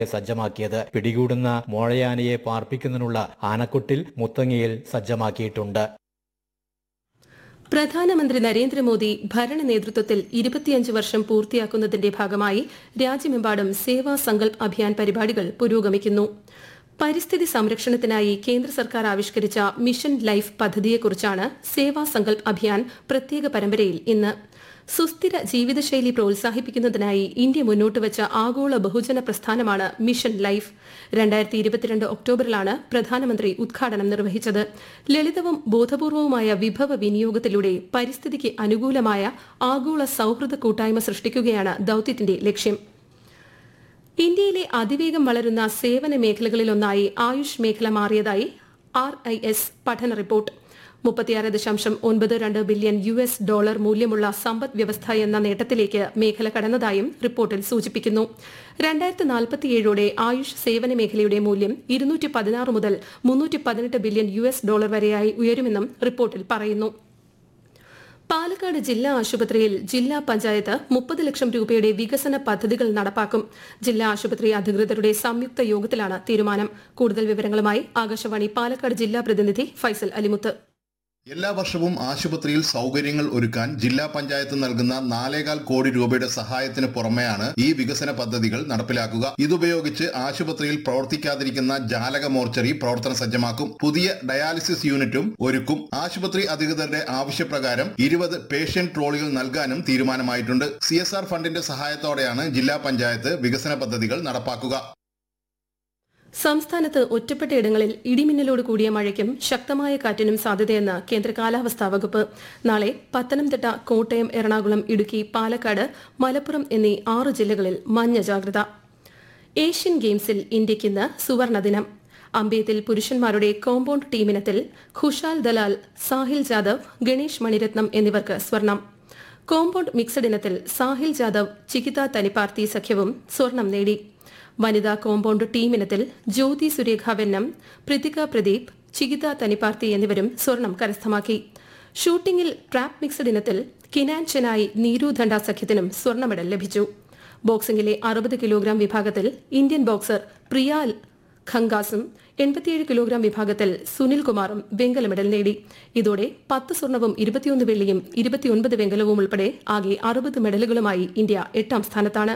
സജ്ജമാക്കിയത് പിടികൂടുന്ന മോഴയാനയെ പാർപ്പിക്കുന്നതിനുള്ള ആനക്കൊട്ടിൽ മുത്തങ്ങയിൽ സജ്ജമാക്കിയിട്ടുണ്ട് പ്രധാനമന്ത്രി നരേന്ദ്രമോദി ഭരണ നേതൃത്വത്തിൽ ഇരുപത്തിയഞ്ച് വർഷം പൂർത്തിയാക്കുന്നതിന്റെ ഭാഗമായി രാജ്യമെമ്പാടും സേവാ സങ്കൽപ് അഭിയാൻ പരിപാടികൾ പുരോഗമിക്കുന്നു പരിസ്ഥിതി സംരക്ഷണത്തിനായി കേന്ദ്ര സർക്കാർ ആവിഷ്കരിച്ച മിഷൻ ലൈഫ് പദ്ധതിയെക്കുറിച്ചാണ് സേവാ സങ്കൽപ് അഭിയാൻ പ്രത്യേക പരമ്പരയിൽ ഇന്ന് സുസ്ഥിര ജീവിതശൈലി പ്രോത്സാഹിപ്പിക്കുന്നതിനായി ഇന്ത്യ മുന്നോട്ട് വെച്ച ആഗോള ബഹുജന പ്രസ്ഥാനമാണ് മിഷൻ ലൈഫ് രണ്ടായിരത്തി ഇരുപത്തിരണ്ട് ഒക്ടോബറിലാണ് പ്രധാനമന്ത്രി ഉദ്ഘാടനം നിർവഹിച്ചത് ലളിതവും ബോധപൂർവവുമായ വിഭവ വിനിയോഗത്തിലൂടെ പരിസ്ഥിതിക്ക് അനുകൂലമായ ആഗോള സൌഹൃദ കൂട്ടായ്മ സൃഷ്ടിക്കുകയാണ് ദൌത്യത്തിന്റെ ലക്ഷ്യം ഇന്ത്യയിലെ അതിവേഗം വളരുന്ന സേവന മേഖലകളിലൊന്നായി ആയുഷ് മേഖല മാറിയതായി ആർ ഐ എസ് പഠന റിപ്പോർട്ട് മുപ്പത്തിയാറ് ദശാംശം ഒൻപത് രണ്ട് ബില്യൺ യു എസ് ഡോളർ മൂല്യമുള്ള സമ്പദ് വ്യവസ്ഥ എന്ന നേട്ടത്തിലേക്ക് മേഖല കടന്നതായും റിപ്പോർട്ടിൽ സൂചിപ്പിക്കുന്നു രണ്ടായിരത്തി നാൽപ്പത്തിയേഴോടെ ആയുഷ് സേവന മേഖലയുടെ മൂല്യം ഇരുന്നൂറ്റി പതിനാറ് മുതൽ മുന്നൂറ്റി പതിനെട്ട് ബില്യൺ യു എസ് ഡോളർ വരെയായി ഉയരുമെന്നും റിപ്പോർട്ടിൽ പറയുന്നു പാലക്കാട് ജില്ലാ ആശുപത്രിയിൽ ജില്ലാ പഞ്ചായത്ത് മുപ്പത് ലക്ഷം രൂപയുടെ വികസന പദ്ധതികൾ നടപ്പാക്കും ജില്ലാ ആശുപത്രി അധികൃതരുടെ സംയുക്ത യോഗത്തിലാണ് തീരുമാനം കൂടുതൽ വിവരങ്ങളുമായി ആകാശവാണി പാലക്കാട് ജില്ലാ പ്രതിനിധി ഫൈസൽ അലിമുത്ത് എല്ലാ വർഷവും ആശുപത്രിയിൽ സൗകര്യങ്ങൾ ഒരുക്കാൻ ജില്ലാ പഞ്ചായത്ത് നൽകുന്ന നാലേകാൽ കോടി രൂപയുടെ സഹായത്തിന് പുറമെയാണ് ഈ വികസന പദ്ധതികൾ നടപ്പിലാക്കുക ഇതുപയോഗിച്ച് ആശുപത്രിയിൽ പ്രവർത്തിക്കാതിരിക്കുന്ന ജാലക മോർച്ചറി പ്രവർത്തന സജ്ജമാക്കും പുതിയ ഡയാലിസിസ് യൂണിറ്റും ഒരുക്കും ആശുപത്രി അധികൃതരുടെ ആവശ്യപ്രകാരം ഇരുപത് പേഷ്യന്റ് ട്രോളികൾ നൽകാനും തീരുമാനമായിട്ടുണ്ട് സി ഫണ്ടിന്റെ സഹായത്തോടെയാണ് ജില്ലാ പഞ്ചായത്ത് വികസന പദ്ധതികൾ നടപ്പാക്കുക സംസ്ഥാനത്ത് ഒറ്റപ്പെട്ടയിടങ്ങളിൽ ഇടിമിന്നലോട് കൂടിയ മഴയ്ക്കും ശക്തമായ കാറ്റിനും സാധ്യതയെന്ന് കേന്ദ്ര കാലാവസ്ഥാ വകുപ്പ് നാളെ പത്തനംതിട്ട കോട്ടയം എറണാകുളം ഇടുക്കി പാലക്കാട് മലപ്പുറം എന്നീ ആറ് ജില്ലകളിൽ മഞ്ഞ ജാഗ്രത ഏഷ്യൻ ഗെയിംസിൽ ഇന്ത്യയ്ക്ക് ഇന്ന് സുവർണ ദിനം അമ്പയത്തിൽ പുരുഷന്മാരുടെ കോമ്പൌണ്ട് ടീമിനത്തിൽ ഖുഷാൽ ദലാൽ സാഹിൽ ജാദവ് ഗണേഷ് മണിരത്നം എന്നിവർക്ക് സ്വർണം കോമ്പൌണ്ട് മിക്സഡ് ഇനത്തിൽ സാഹിൽ ജാദവ് ചികിത തനിപ്പാർത്തി സഖ്യവും സ്വർണം നേടി വനിതാ കോമ്പൌണ്ട് ടീമിനത്തിൽ ജ്യോതി സുരേഖ വെന്നം പ്രതിക പ്രദീപ് ചികിത തനിപ്പാർത്തി എന്നിവരും സ്വർണം കരസ്ഥമാക്കി ഷൂട്ടിംഗിൽ ട്രാപ്പ് മിക്സഡ് ഇനത്തിൽ കിനാൻ ചെനായി നീരു ധണ്ട സഖ്യത്തിനും സ്വർണ്ണ മെഡൽ ലഭിച്ചു ബോക്സിംഗിലെ അറുപത് കിലോഗ്രാം വിഭാഗത്തിൽ ഇന്ത്യൻ ബോക്സർ പ്രിയ ഖങ്കാസും എൺപത്തിയേഴ് കിലോഗ്രാം വിഭാഗത്തിൽ സുനിൽ കുമാറും വെങ്കല മെഡൽ നേടി ഇതോടെ പത്ത് സ്വർണവും ഇരുപത്തിയൊന്ന് വെള്ളിയും ഇരുപത്തിയൊൻപത് വെങ്കലവും ഉൾപ്പെടെ ആകെ അറുപത് മെഡലുകളുമായി ഇന്ത്യ എട്ടാം സ്ഥാനത്താണ്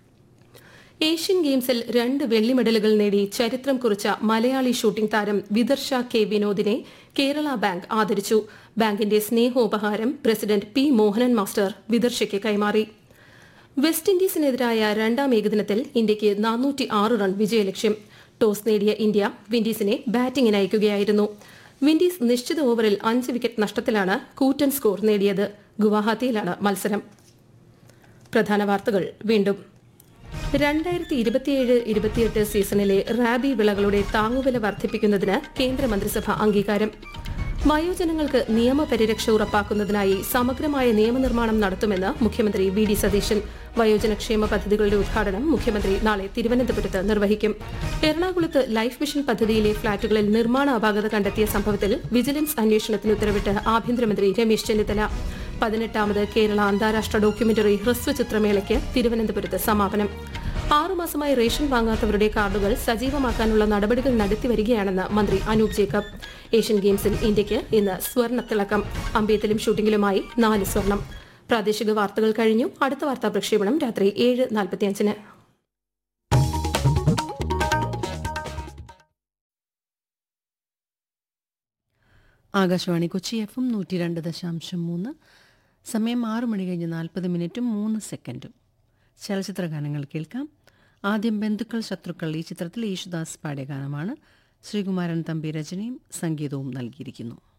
ഏഷ്യൻ ഗെയിംസിൽ രണ്ട് വെള്ളി മെഡലുകൾ നേടി ചരിത്രം കുറിച്ച മലയാളി ഷൂട്ടിംഗ് താരം വിദർശ കെ വിനോദിനെ കേരള ബാങ്ക് ആദരിച്ചു ബാങ്കിന്റെ സ്നേഹോപഹാരം പ്രസിഡന്റ് പി മോഹനൻ മാസ്റ്റർ വിദർശയ്ക്ക് കൈമാറി വെസ്റ്റ് ഇൻഡീസിനെതിരായ രണ്ടാം ഏകദിനത്തിൽ ഇന്ത്യയ്ക്ക് നാനൂറ്റി ആറ് റൺ വിജയലക്ഷ്യം ടോസ് നേടിയ ഇന്ത്യ വിൻഡീസിനെ ബാറ്റിംഗിന് അയക്കുകയായിരുന്നു വിൻഡീസ് നിശ്ചിത ഓവറിൽ അഞ്ച് വിക്കറ്റ് നഷ്ടത്തിലാണ് കൂറ്റൻ സ്കോർ നേടിയത് ഗുവാഹത്തിയിലാണ് മത്സരം പ്രധാന വാർത്തകൾ വീണ്ടും രണ്ടായിരത്തി ഇരുപത്തിയേഴ് ഇരുപത്തിയെട്ട് സീസണിലെ റാബി വിളകളുടെ താങ്ങുവില വർദ്ധിപ്പിക്കുന്നതിന് കേന്ദ്രമന്ത്രിസഭ അംഗീകാരം വയോജനങ്ങൾക്ക് നിയമപരിരക്ഷ ഉറപ്പാക്കുന്നതിനായി സമഗ്രമായ നിയമനിർമ്മാണം നടത്തുമെന്ന് മുഖ്യമന്ത്രി വി ഡി സതീശൻ വയോജനക്ഷേമ പദ്ധതികളുടെ ഉദ്ഘാടനം മുഖ്യമന്ത്രി നാളെ തിരുവനന്തപുരത്ത് നിർവഹിക്കും എറണാകുളത്ത് ലൈഫ് മിഷൻ പദ്ധതിയിലെ ഫ്ളാറ്റുകളിൽ നിർമ്മാണ അപാകത കണ്ടെത്തിയ സംഭവത്തിൽ വിജിലൻസ് അന്വേഷണത്തിന് ഉത്തരവിട്ട് ആഭ്യന്തരമന്ത്രി രമേശ് ചെന്നിത്തല പതിനെട്ടാമത് കേരള അന്താരാഷ്ട്ര ഡോക്യുമെന്ററി ഹ്രസ്വചിത്രമേളയ്ക്ക് തിരുവനന്തപുരത്ത് സമാപനം ആറുമാസമായി റേഷൻ വാങ്ങാത്തവരുടെ കാർഡുകൾ സജീവമാക്കാനുള്ള നടപടികൾ നടത്തിവരികയാണെന്ന് മന്ത്രി അനൂപ് ജേക്കബ് ഏഷ്യൻ ഗെയിംസിൽ ഇന്ത്യയ്ക്ക് ഇന്ന് സ്വർണ്ണത്തിളക്കം അമ്പയത്തിലും ഷൂട്ടിംഗിലുമായി നാല് സ്വർണം പ്രാദേശിക വാർത്തകൾ കഴിഞ്ഞു അടുത്ത വാർത്താ പ്രക്ഷേപണം രാത്രി ഏഴ് നാൽപ്പത്തിയഞ്ചിന് ആകാശവാണി കൊച്ചി എഫ് എം നൂറ്റി രണ്ട് ദശാംശം മൂന്ന് സമയം ആറു മണി കഴിഞ്ഞ് നാൽപ്പത് മിനിറ്റും മൂന്ന് സെക്കൻഡും ചലച്ചിത്ര ഗാനങ്ങൾ കേൾക്കാം ആദ്യം ബന്ധുക്കൾ ശത്രുക്കൾ ഈ ചിത്രത്തിൽ യേശുദാസ് പാടിയ ഗാനമാണ് ശ്രീകുമാരൻ തമ്പി രചനയും സംഗീതവും നൽകിയിരിക്കുന്നു